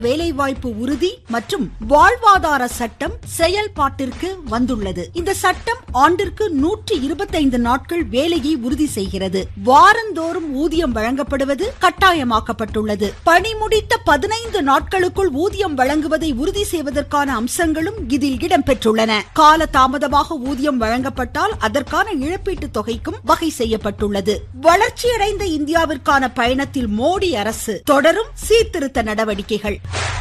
வேலைவாய்ப்பு உறுதி மற்றும் வாழ்வாதார சட்டம் செயல்பாட்டிற்கு வந்துள்ளது இந்த சட்டம் ஆண்டிற்கு நூற்றி இருபத்தைந்து நாட்கள் வேலையை உறுதி செய்கிறது வாரந்தோறும் ஊதியம் வழங்கப்படுவது கட்டாயமாக்கப்பட்டுள்ளது பணி முடித்த பதினைந்து நாட்களுக்குள் ஊதியம் வழங்குவதை உறுதி செய்வதற்கான அம்சங்களும் இதில் இடம்பெற்றுள்ளன கால தாமதமாக ஊதியம் வழங்கப்பட்டால் அதற்கான இழப்பீட்டு தொகைக்கும் வகை செய்யப்பட்டுள்ளது வளர்ச்சியடைந்த இந்தியாவிற்கான பயணத்தில் மோடி அரசு தொடரும் சீர்திருத்த நடவடிக்கைகள்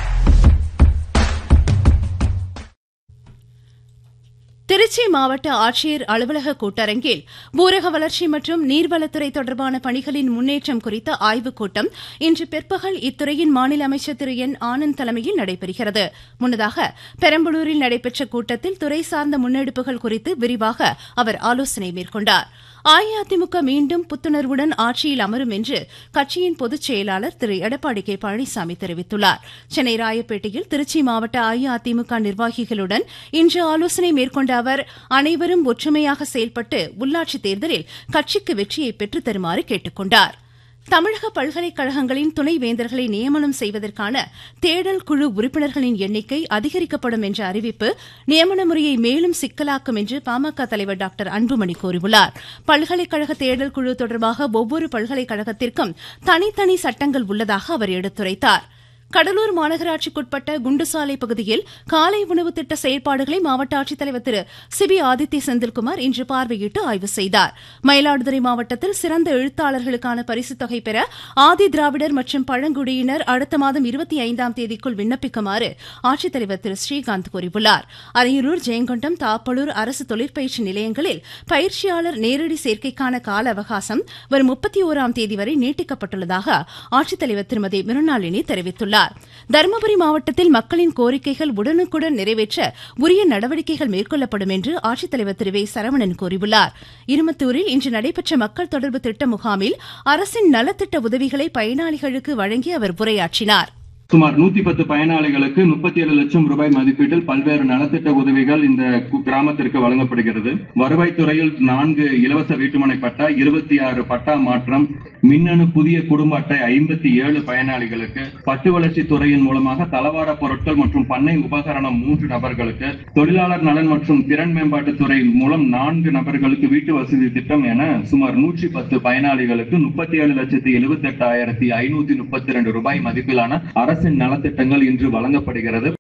திருச்சி மாவட்ட ஆட்சியர் அலுவலக கூட்டரங்கில் ஊரக வளர்ச்சி மற்றும் நீர்வளத்துறை தொடர்பான பணிகளின் முன்னேற்றம் குறித்த ஆய்வுக் கூட்டம் இன்று பிற்பகல் இத்துறையின் மாநில அமைச்சர் திரு என் ஆனந்த் தலைமையில் நடைபெறுகிறது முன்னதாக பெரம்பலூரில் நடைபெற்ற கூட்டத்தில் துறை சார்ந்த முன்னெடுப்புகள் குறித்து விரிவாக அவர் ஆலோசனை மேற்கொண்டார் அஇஅதிமுக மீண்டும் புத்துணர்வுடன் ஆட்சியில் அமரும் என்று கட்சியின் பொதுச் செயலாளர் திரு எடப்பாடி கே பழனிசாமி தெரிவித்துள்ளார் சென்னை ராயப்பேட்டையில் திருச்சி மாவட்ட அஇஅதிமுக நிர்வாகிகளுடன் இன்று ஆலோசனை மேற்கொண்ட அவர் அனைவரும் ஒற்றுமையாக செயல்பட்டு உள்ளாட்சித் தேர்தலில் கட்சிக்கு வெற்றியை பெற்றுத் தருமாறு கேட்டுக் கொண்டாா் தமிழக பல்கலைக்கழகங்களின் துணைவேந்தர்களை நியமனம் செய்வதற்கான தேடல் குழு உறுப்பினர்களின் எண்ணிக்கை அதிகரிக்கப்படும் என்ற அறிவிப்பு நியமன முறையை மேலும் சிக்கலாக்கும் என்று பாமக தலைவர் டாக்டர் அன்புமணி கூறியுள்ளார் பல்கலைக்கழக தேடல் குழு தொடர்பாக ஒவ்வொரு பல்கலைக்கழகத்திற்கும் தனித்தனி சட்டங்கள் உள்ளதாக அவர் எடுத்துரைத்தாா் கடலூர் மாநகராட்சிக்குட்பட்ட குண்டுசாலை பகுதியில் காலை உணவு திட்ட செயல்பாடுகளை மாவட்ட ஆட்சித்தலைவர் திரு சிபி ஆதித்ய செந்தில்குமார் இன்று பார்வையிட்டு ஆய்வு செய்தார் மயிலாடுதுறை மாவட்டத்தில் சிறந்த எழுத்தாளர்களுக்கான பரிசுத் தொகை பெற ஆதி திராவிடர் மற்றும் பழங்குடியினர் அடுத்த மாதம் இருபத்தி ஐந்தாம் தேதிக்குள் விண்ணப்பிக்குமாறு ஆட்சித்தலைவர் திரு ஸ்ரீகாந்த் கூறியுள்ளார் அரியலூர் ஜெயங்கொண்டம் தாப்பலூர் அரசு தொழிற்பயிற்சி நிலையங்களில் பயிற்சியாளர் நேரடி சேர்க்கைக்கான கால அவகாசம் வரும் முப்பத்தி ஓராம் தேதி வரை நீட்டிக்கப்பட்டுள்ளதாக ஆட்சித்தலைவர் திருமதி மிருணாளினி தெரிவித்துள்ளார் தெரிவித்துள்ளார் தருமபுரி மாவட்டத்தில் மக்களின் கோரிக்கைகள் உடனுக்குடன் நிறைவேற்ற உரிய நடவடிக்கைகள் மேற்கொள்ளப்படும் என்று ஆட்சித்தலைவர் திரு வே சரவணன் கூறியுள்ளார் இருமத்தூரில் இன்று நடைபெற்ற மக்கள் தொடர்பு திட்ட முகாமில் அரசின் நலத்திட்ட உதவிகளை பயனாளிகளுக்கு வழங்கி அவர் உரையாற்றினார் சுமார் நூத்தி பத்து பயனாளிகளுக்கு முப்பத்தி ஏழு லட்சம் ரூபாய் மதிப்பீட்டில் பல்வேறு நலத்திட்ட உதவிகள் இந்த கிராமத்திற்கு வழங்கப்படுகிறது வருவாய்த்துறையில் நான்கு இலவச வீட்டுமனை பட்டா இருபத்தி ஆறு பட்டா மாற்றம் மின்னணு புதிய குடும்ப அட்டை ஐம்பத்தி ஏழு பயனாளிகளுக்கு பட்டு வளர்ச்சி துறையின் மூலமாக தளவாட பொருட்கள் மற்றும் பண்ணை உபகரணம் மூன்று நபர்களுக்கு தொழிலாளர் நலன் மற்றும் திறன் மேம்பாட்டுத்துறை மூலம் நான்கு நபர்களுக்கு வீட்டு வசதி திட்டம் என சுமார் நூற்றி பத்து பயனாளிகளுக்கு முப்பத்தி ஏழு லட்சத்தி எழுபத்தி எட்டாயிரத்தி ஐநூத்தி முப்பத்தி இரண்டு ரூபாய் மதிப்பிலான அரசின் நலத்திட்டங்கள் இன்று வழங்கப்படுகிறது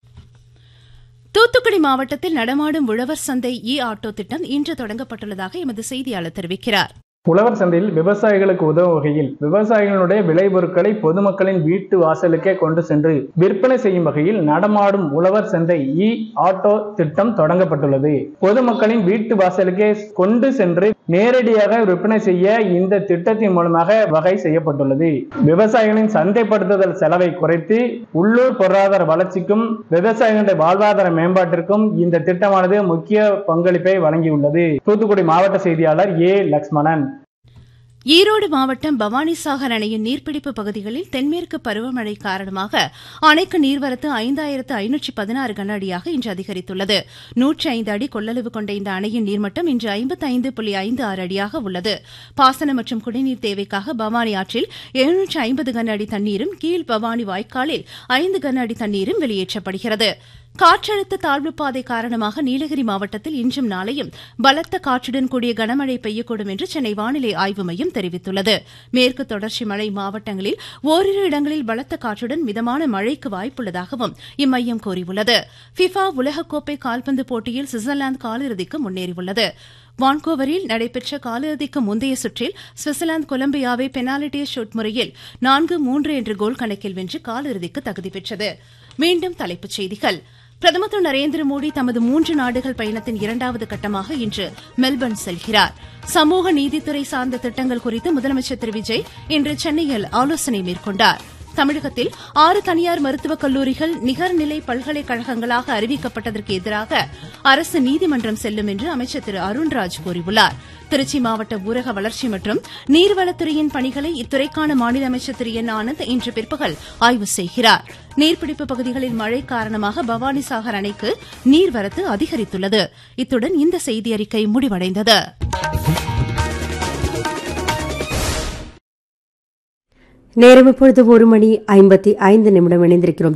தூத்துக்குடி மாவட்டத்தில் நடமாடும் உழவர் சந்தை இ ஆட்டோ திட்டம் இன்று தொடங்கப்பட்டுள்ளதாக எமது செய்தியாளர் தெரிவிக்கிறார் உழவர் சந்தையில் விவசாயிகளுக்கு உதவும் வகையில் விவசாயிகளுடைய விளைபொருட்களை பொதுமக்களின் வீட்டு வாசலுக்கே கொண்டு சென்று விற்பனை செய்யும் வகையில் நடமாடும் உழவர் சந்தை இ ஆட்டோ திட்டம் தொடங்கப்பட்டுள்ளது பொதுமக்களின் வீட்டு வாசலுக்கே கொண்டு சென்று நேரடியாக விற்பனை செய்ய இந்த திட்டத்தின் மூலமாக வகை செய்யப்பட்டுள்ளது விவசாயிகளின் சந்தைப்படுத்துதல் செலவை குறைத்து உள்ளூர் பொருளாதார வளர்ச்சிக்கும் விவசாயிகளுடைய வாழ்வாதார மேம்பாட்டிற்கும் இந்த திட்டமானது முக்கிய பங்களிப்பை வழங்கியுள்ளது தூத்துக்குடி மாவட்ட செய்தியாளர் ஏ லக்ஷ்மணன் ஈரோடு மாவட்டம் பவானிசாகர் அணையின் நீர்பிடிப்பு பகுதிகளில் தென்மேற்கு பருவமழை காரணமாக அணைக்கு நீர்வரத்து ஐந்தாயிரத்து ஐநூற்றி பதினாறு கன அடியாக இன்று அதிகரித்துள்ளது நூற்றி ஐந்து அடி கொள்ளளவு கொண்ட இந்த அணையின் நீர்மட்டம் இன்று ஐம்பத்தி ஐந்து புள்ளி ஐந்து ஆறு அடியாக உள்ளது பாசனம் மற்றும் குடிநீர் தேவைக்காக பவானி ஆற்றில் எழுநூற்று ஐம்பது கன அடி தண்ணீரும் கீழ் பவானி வாய்க்காலில் ஐந்து கன அடி தண்ணீரும் வெளியேற்றப்படுகிறது காற்றழுத்த தாழ்வு பாதை காரணமாக நீலகிரி மாவட்டத்தில் இன்றும் நாளையும் பலத்த காற்றுடன் கூடிய கனமழை பெய்யக்கூடும் என்று சென்னை வானிலை ஆய்வு மையம் தெரிவித்துள்ளது மேற்கு தொடர்ச்சி மழை மாவட்டங்களில் ஓரிரு இடங்களில் பலத்த காற்றுடன் மிதமான மழைக்கு வாய்ப்புள்ளதாகவும் இம்மையம் கூறியுள்ளது ஃபிஃபா உலகக்கோப்பை கால்பந்து போட்டியில் சுவிட்சர்லாந்து காலிறுதிக்கு முன்னேறியுள்ளது வான்கோவரில் நடைபெற்ற காலிறுதிக்கு முந்தைய சுற்றில் சுவிட்சர்லாந்து கொலம்பியாவை பெனால்டி ஷூட் முறையில் நான்கு மூன்று என்ற கோல் கணக்கில் வென்று காலிறுதிக்கு தகுதி பெற்றது மீண்டும் தலைப்புச் செய்திகள் பிரதமர் திரு நரேந்திர மோடி தமது மூன்று நாடுகள் பயணத்தின் இரண்டாவது கட்டமாக இன்று மெல்பர்ன் செல்கிறார் சமூக நீதித்துறை சார்ந்த திட்டங்கள் குறித்து முதலமைச்சர் திரு விஜய் இன்று சென்னையில் ஆலோசனை மேற்கொண்டார் தமிழகத்தில் ஆறு தனியார் மருத்துவக் கல்லூரிகள் நிகர்நிலை பல்கலைக்கழகங்களாக அறிவிக்கப்பட்டதற்கு எதிராக அரசு நீதிமன்றம் செல்லும் என்று அமைச்சர் திரு அருண்ராஜ் கூறியுள்ளார் திருச்சி மாவட்ட ஊரக வளர்ச்சி மற்றும் நீர்வளத்துறையின் பணிகளை இத்துறைக்கான மாநில அமைச்சர் திரு என் ஆனந்த் இன்று பிற்பகல் ஆய்வு செய்கிறார் நீர்பிடிப்பு பகுதிகளில் மழை காரணமாக பவானிசாகர் அணைக்கு நீர்வரத்து அதிகரித்துள்ளது இத்துடன் இந்த செய்தி அறிக்கை முடிவடைந்தது நேரம் இப்பொழுது ஒரு மணி ஐம்பத்தி ஐந்து நிமிடம் இணைந்திருக்கிறோம்